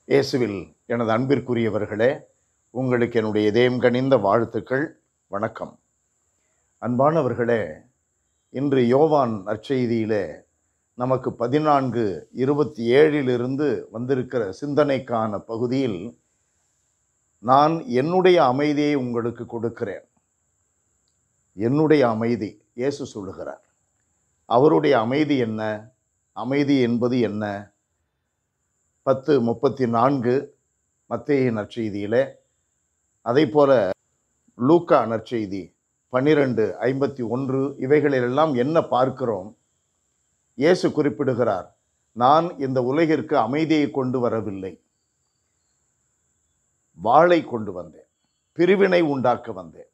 இயேசுவில் எனது அன்பிற்குரியவர்களே உங்களுக்கு என்னுடைய இதயம் கனிந்த வாழ்த்துக்கள் வணக்கம் அன்பானவர்களே இன்று யோவான் நற்செய்தியிலே நமக்கு பதினான்கு இருபத்தி ஏழிலிருந்து வந்திருக்கிற சிந்தனைக்கான பகுதியில் நான் என்னுடைய அமைதியை உங்களுக்கு கொடுக்கிறேன் என்னுடைய அமைதி இயேசு சொல்லுகிறார் அவருடைய அமைதி என்ன அமைதி என்பது என்ன பத்து முப்பத்தி நான்கு மத்திய நற்செய்தியிலே அதே போல லூக்கா நற்செய்தி பன்னிரெண்டு ஐம்பத்தி ஒன்று இவைகளிலெல்லாம் என்ன பார்க்கிறோம் இயேசு குறிப்பிடுகிறார் நான் இந்த உலகிற்கு அமைதியை கொண்டு வரவில்லை வாளை கொண்டு வந்தேன் பிரிவினை உண்டாக்க வந்தேன்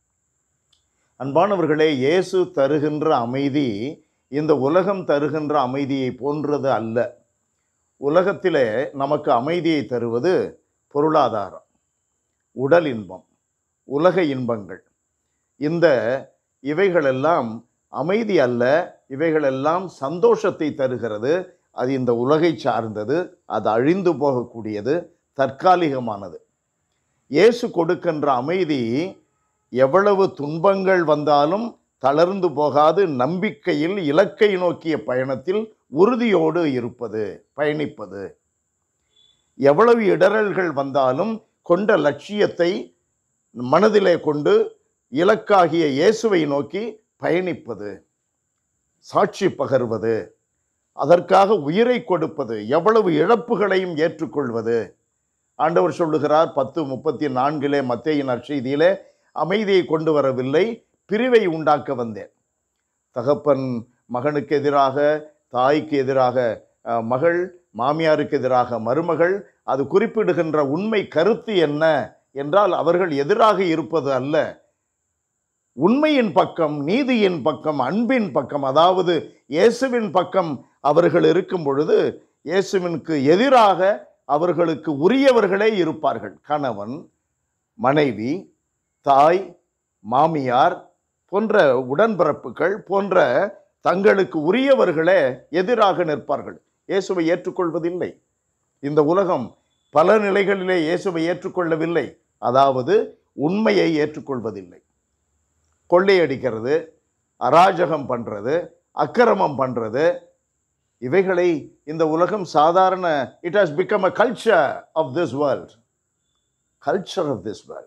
அன்பானவர்களே இயேசு தருகின்ற அமைதி இந்த உலகம் தருகின்ற அமைதியை போன்றது அல்ல உலகத்திலே நமக்கு அமைதியை தருவது பொருளாதாரம் உடல் இன்பம் உலக இன்பங்கள் இந்த இவைகளெல்லாம் அமைதி அல்ல இவைகளெல்லாம் சந்தோஷத்தை தருகிறது அது இந்த உலகை சார்ந்தது அது அழிந்து போகக்கூடியது தற்காலிகமானது இயேசு கொடுக்கின்ற அமைதி எவ்வளவு துன்பங்கள் வந்தாலும் தளர்ந்து போகாது நம்பிக்கையில் இலக்கை நோக்கிய பயணத்தில் உறுதியோடு இருப்பது பயணிப்பது எவ்வளவு இடரல்கள் வந்தாலும் கொண்ட லட்சியத்தை மனதிலே கொண்டு இலக்காகிய இயேசுவை நோக்கி பயணிப்பது சாட்சி பகர்வது அதற்காக உயிரை கொடுப்பது எவ்வளவு இழப்புகளையும் ஏற்றுக்கொள்வது ஆண்டவர் சொல்லுகிறார் பத்து முப்பத்தி நான்கிலே மத்திய நற்செய்தியிலே அமைதியை கொண்டு வரவில்லை பிரிவை உண்டாக்க வந்தேன் தகப்பன் மகனுக்கு எதிராக தாய்க்கு எதிராக அஹ், மகள் மாமியாருக்கு எதிராக மருமகள் அது குறிப்பிடுகின்ற உண்மை கருத்து என்ன என்றால் அவர்கள் எதிராக இருப்பது அல்ல உண்மையின் பக்கம் நீதியின் பக்கம் அன்பின் பக்கம் அதாவது இயேசுவின் பக்கம் அவர்கள் இருக்கும் பொழுது இயேசுவினுக்கு எதிராக அவர்களுக்கு உரியவர்களே இருப்பார்கள் கணவன் மனைவி தாய் மாமியார் போன்ற உடன்பிறப்புகள் போன்ற தங்களுக்கு உரியவர்களே எதிராக நிற்பார்கள் இயேசுவை ஏற்றுக்கொள்வதில்லை இந்த உலகம் பல நிலைகளிலே இயேசுவை ஏற்றுக்கொள்ளவில்லை அதாவது உண்மையை ஏற்றுக்கொள்வதில்லை கொள்ளையடிக்கிறது அராஜகம் பண்ணுறது அக்கிரமம் பண்ணுறது இவைகளை இந்த உலகம் சாதாரண it has become a culture of this world culture of this world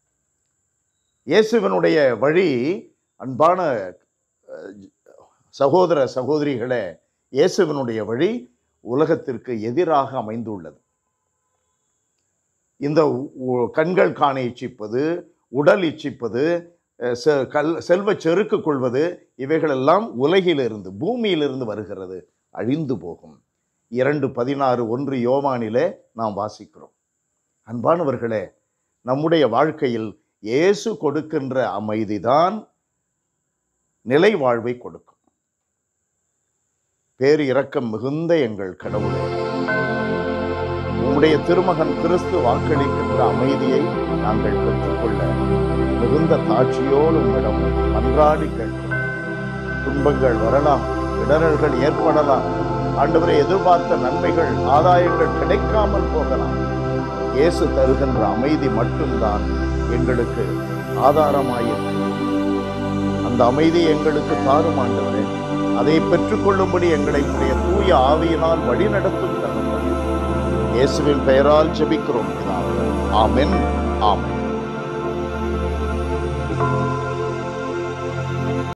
இயேசுவனுடைய வழி அன்பான அஹ், சகோதர சகோதரிகளே இயேசுவனுடைய வழி உலகத்திற்கு எதிராக அமைந்துள்ளது இந்த உ- கண்கள் காண இச்சிப்பது உடல் இச்சிப்பது அஹ், செ- கல் செல்வ செருக்கு கொள்வது இவைகளெல்லாம் உலகிலிருந்து பூமியிலிருந்து வருகிறது அழிந்து போகும் இரண்டு பதினாறு ஒன்று யோவானிலே நாம் வாசிக்கிறோம் அன்பானவர்களே நம்முடைய வாழ்க்கையில் இயேசு கொடுக்கின்ற அமைதிதான் நிலை வாழ்வை கொடுக்கும் பேர் இரக்கம் மிகுந்த எங்கள் கடவுளே உம்முடைய திருமகன் கிறிஸ்து வாக்களிக்கின்ற அமைதியை நாங்கள் பெற்றுக்கொள்ள மிகுந்த தாட்சியோடு உம்மிடம் மன்றாடி கேட்கிறோம் துன்பங்கள் வரலாம் இடரல்கள் ஏற்படலாம் ஆண்டவரை எதிர்பார்த்த நன்மைகள் ஆதாயங்கள் கிடைக்காமல் போகலாம் இயேசு தருகின்ற அமைதி மட்டும்தான் எங்களுக்கு ஆதாரமாயிருக்கு அந்த அமைதி எங்களுக்கு தாரும் ஆண்டவரே அதை பெற்றுக்கொள்ளும்படி எங்களை உடைய தூய ஆவியினால் வழிநடத்தும் தகவல் இயேசுவின் பெயரால் ஜெபிக்கிறோம் பிதாவே. ஆமென் ஆமென்